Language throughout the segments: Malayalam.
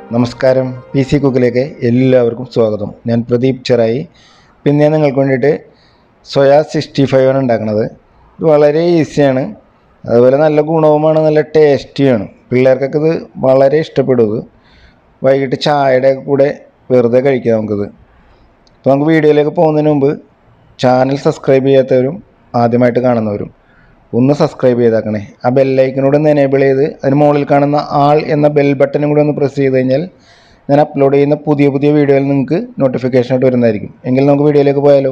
നമസ്കാരം പി സി കുക്കിലേക്ക് എല്ലാവർക്കും സ്വാഗതം ഞാൻ പ്രദീപ് ചെറായി പിന്നെ ഞാൻ നിങ്ങൾക്ക് വേണ്ടിയിട്ട് സോയാ സിക്സ്റ്റി ഫൈവ് ആണ് ഉണ്ടാക്കുന്നത് ഇത് വളരെ ഈസിയാണ് അതുപോലെ നല്ല ഗുണവുമാണ് നല്ല ടേസ്റ്റിയാണ് പിള്ളേർക്കൊക്കെ ഇത് വളരെ ഇഷ്ടപ്പെടും ഇത് വൈകിട്ട് ചായയുടെ കൂടെ വെറുതെ കഴിക്കാം നമുക്കിത് അപ്പോൾ നമുക്ക് വീഡിയോയിലേക്ക് പോകുന്നതിന് മുമ്പ് ചാനൽ സബ്സ്ക്രൈബ് ചെയ്യാത്തവരും ആദ്യമായിട്ട് കാണുന്നവരും ഒന്ന് സബ്സ്ക്രൈബ് ചെയ്തേക്കണേ ആ ബെല്ലൈക്കനോട് ഒന്ന് എനേബിൾ ചെയ്ത് അതിന് മുകളിൽ കാണുന്ന ആൾ എന്ന ബെൽ ബട്ടനും കൂടി ഒന്ന് പ്രസ് ചെയ്ത് കഴിഞ്ഞാൽ ഞാൻ അപ്ലോഡ് ചെയ്യുന്ന പുതിയ പുതിയ വീഡിയോയിൽ നിങ്ങൾക്ക് നോട്ടിഫിക്കേഷൻ ആയിട്ട് വരുന്നതായിരിക്കും എങ്കിൽ നമുക്ക് വീഡിയോയിലേക്ക് പോയാലോ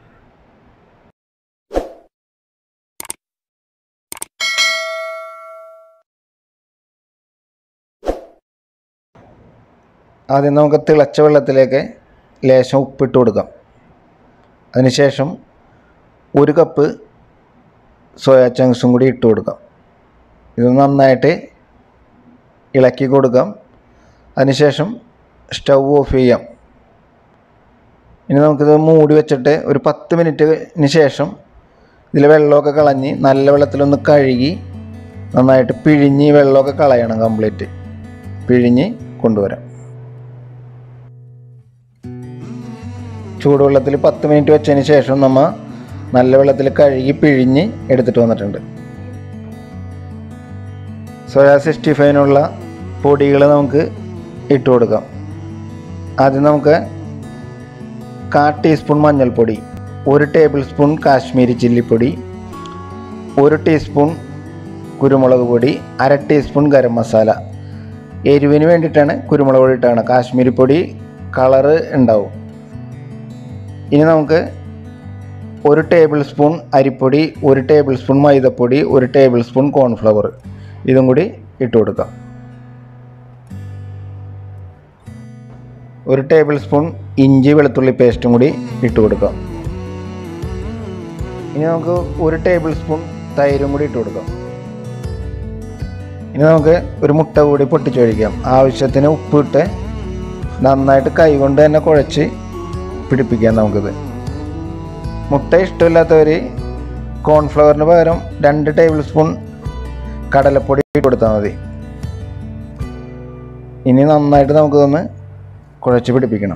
ആദ്യം നമുക്ക് തിളച്ച വെള്ളത്തിലേക്ക് ലേശം ഉപ്പിട്ട് കൊടുക്കാം അതിനുശേഷം ഒരു കപ്പ് സോയാ ചങ്ക്സും കൂടി ഇട്ട് കൊടുക്കാം ഇത് നന്നായിട്ട് ഇളക്കി കൊടുക്കാം അതിനുശേഷം സ്റ്റൗ ഓഫ് ചെയ്യാം ഇനി നമുക്കിത് മൂടി വെച്ചിട്ട് ഒരു പത്ത് മിനിറ്റിന് ശേഷം ഇതിൽ വെള്ളമൊക്കെ കളഞ്ഞ് നല്ല വെള്ളത്തിലൊന്ന് കഴുകി നന്നായിട്ട് പിഴിഞ്ഞ് ഈ വെള്ളമൊക്കെ കളയണം കംപ്ലീറ്റ് പിഴിഞ്ഞ് കൊണ്ടുവരാം ചൂടുവെള്ളത്തിൽ പത്ത് മിനിറ്റ് വെച്ചതിന് ശേഷം നമ്മൾ നല്ല വെള്ളത്തിൽ കഴുകി പിഴിഞ്ഞ് എടുത്തിട്ട് വന്നിട്ടുണ്ട് സോയാ സിക്സ്റ്റി ഫൈവിനുള്ള പൊടികൾ നമുക്ക് ഇട്ട് കൊടുക്കാം ആദ്യം നമുക്ക് കാ ടീസ്പൂൺ മഞ്ഞൾപ്പൊടി ഒരു ടേബിൾ സ്പൂൺ കാശ്മീരി ചില്ലിപ്പൊടി ഒരു ടീസ്പൂൺ കുരുമുളക് പൊടി അര ടീസ്പൂൺ ഗരം മസാല എരിവിന് വേണ്ടിയിട്ടാണ് കുരുമുളക് പൊടി ഇട്ടാണ് കാശ്മീരി പൊടി കളറ് ഉണ്ടാവും ഇനി നമുക്ക് ഒരു ടേബിൾ സ്പൂൺ അരിപ്പൊടി ഒരു ടേബിൾ സ്പൂൺ മൈദപ്പൊടി ഒരു ടേബിൾ സ്പൂൺ കോൺഫ്ലവർ ഇതും കൂടി ഇട്ട് കൊടുക്കാം ഒരു ടേബിൾ സ്പൂൺ ഇഞ്ചി വെളുത്തുള്ളി പേസ്റ്റും കൂടി ഇട്ട് കൊടുക്കാം ഇനി നമുക്ക് ഒരു ടേബിൾ സ്പൂൺ തൈരും കൂടി ഇട്ട് കൊടുക്കാം ഇനി നമുക്ക് ഒരു മുട്ട കൂടി പൊട്ടിച്ചൊഴിക്കാം ആവശ്യത്തിന് ഉപ്പിട്ട് നന്നായിട്ട് കൈകൊണ്ട് തന്നെ കുഴച്ച് പിടിപ്പിക്കാം നമുക്കിത് മുട്ട ഇഷ്ടമില്ലാത്തവർ കോൺഫ്ലവറിന് പകരം രണ്ട് ടേബിൾ സ്പൂൺ കടലപ്പൊടി ഇട്ട് കൊടുത്താൽ മതി ഇനി നന്നായിട്ട് നമുക്കിതൊന്ന് കുഴച്ച് പിടിപ്പിക്കണം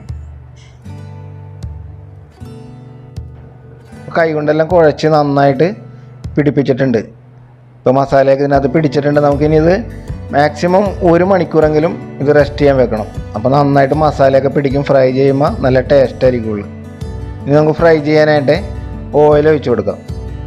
കൈ കൊണ്ടെല്ലാം കുഴച്ച് നന്നായിട്ട് പിടിപ്പിച്ചിട്ടുണ്ട് ഇപ്പോൾ മസാലയൊക്കെ ഇതിനകത്ത് പിടിച്ചിട്ടുണ്ട് നമുക്കിനി ഇത് മാക്സിമം ഒരു മണിക്കൂറെങ്കിലും ഇത് റെസ്റ്റ് ചെയ്യാൻ വെക്കണം അപ്പോൾ നന്നായിട്ട് മസാലയൊക്കെ പിടിക്കും ഫ്രൈ ചെയ്യുമ്പോൾ നല്ല ടേസ്റ്റ് ആയിരിക്കുള്ളൂ ഇനി നമുക്ക് ഫ്രൈ ചെയ്യാനായിട്ട് ഓയിൽ ഒഴിച്ച് കൊടുക്കാം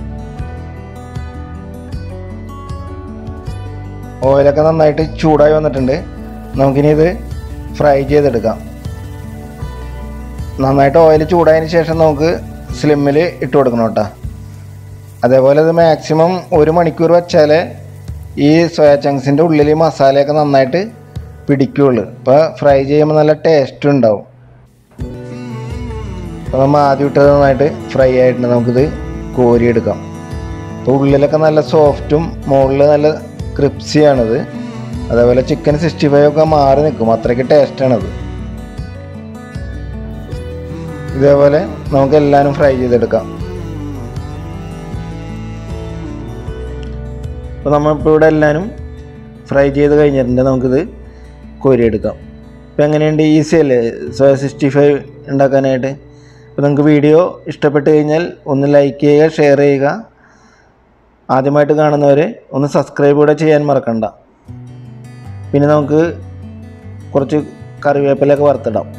ഓയിലൊക്കെ നന്നായിട്ട് ചൂടായി വന്നിട്ടുണ്ട് നമുക്കിനി ഇത് ഫ്രൈ ചെയ്തെടുക്കാം നന്നായിട്ട് ഓയിൽ ചൂടായതിന് ശേഷം നമുക്ക് സ്ലിമ്മിൽ ഇട്ട് കൊടുക്കണം കേട്ടോ അതേപോലെ ഇത് മാക്സിമം ഒരു മണിക്കൂർ വെച്ചാലേ ഈ സോയാ ചങ്ക്സിൻ്റെ ഉള്ളിൽ മസാലയൊക്കെ നന്നായിട്ട് പിടിക്കുകയുള്ളൂ ഇപ്പോൾ ഫ്രൈ ചെയ്യുമ്പോൾ നല്ല ടേസ്റ്റ് ഉണ്ടാവും അപ്പോൾ നമ്മൾ ആദ്യം ഇട്ടത് നന്നായിട്ട് ഫ്രൈ ആയിട്ടുണ്ട് നമുക്കിത് കോരിയെടുക്കാം അപ്പോൾ ഉള്ളിലൊക്കെ നല്ല സോഫ്റ്റും മുകളിൽ നല്ല ക്രിപ്സിയാണിത് അതേപോലെ ചിക്കൻ സിക്സ്റ്റി ഫൈവ് ഒക്കെ മാറി നിൽക്കും അത്രയ്ക്ക് ടേസ്റ്റാണത് ഇതേപോലെ നമുക്ക് എല്ലാവരും ഫ്രൈ ചെയ്തെടുക്കാം അപ്പോൾ നമ്മളിപ്പോൾ ഇവിടെ എല്ലാവരും ഫ്രൈ ചെയ്ത് കഴിഞ്ഞിട്ടുണ്ട് നമുക്കിത് കോരിയെടുക്കാം അപ്പോൾ എങ്ങനെയുണ്ട് ഈസി അല്ലേ സോയ സിക്സ്റ്റി ഫൈവ് ഉണ്ടാക്കാനായിട്ട് അപ്പോൾ നിങ്ങൾക്ക് വീഡിയോ ഇഷ്ടപ്പെട്ട് കഴിഞ്ഞാൽ ഒന്ന് ലൈക്ക് ചെയ്യുക ഷെയർ ചെയ്യുക ആദ്യമായിട്ട് കാണുന്നവർ ഒന്ന് സബ്സ്ക്രൈബ് കൂടെ ചെയ്യാൻ മറക്കണ്ട പിന്നെ നമുക്ക് കുറച്ച് കറിവേപ്പിലൊക്കെ വറുത്തിടാം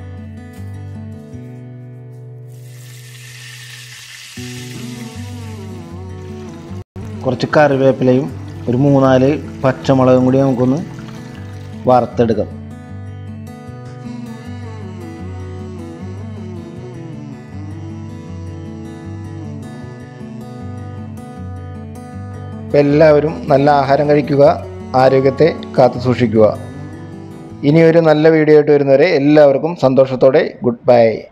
കുറച്ച് കറിവേപ്പിലയും ഒരു മൂന്നാല് പച്ചമുളകും കൂടി നമുക്കൊന്ന് വറുത്തെടുക്കാം അപ്പം എല്ലാവരും നല്ല ആഹാരം കഴിക്കുക ആരോഗ്യത്തെ കാത്തു സൂക്ഷിക്കുക ഇനി ഒരു നല്ല വീഡിയോ ആയിട്ട് വരുന്നവരെ എല്ലാവർക്കും സന്തോഷത്തോടെ ഗുഡ് ബൈ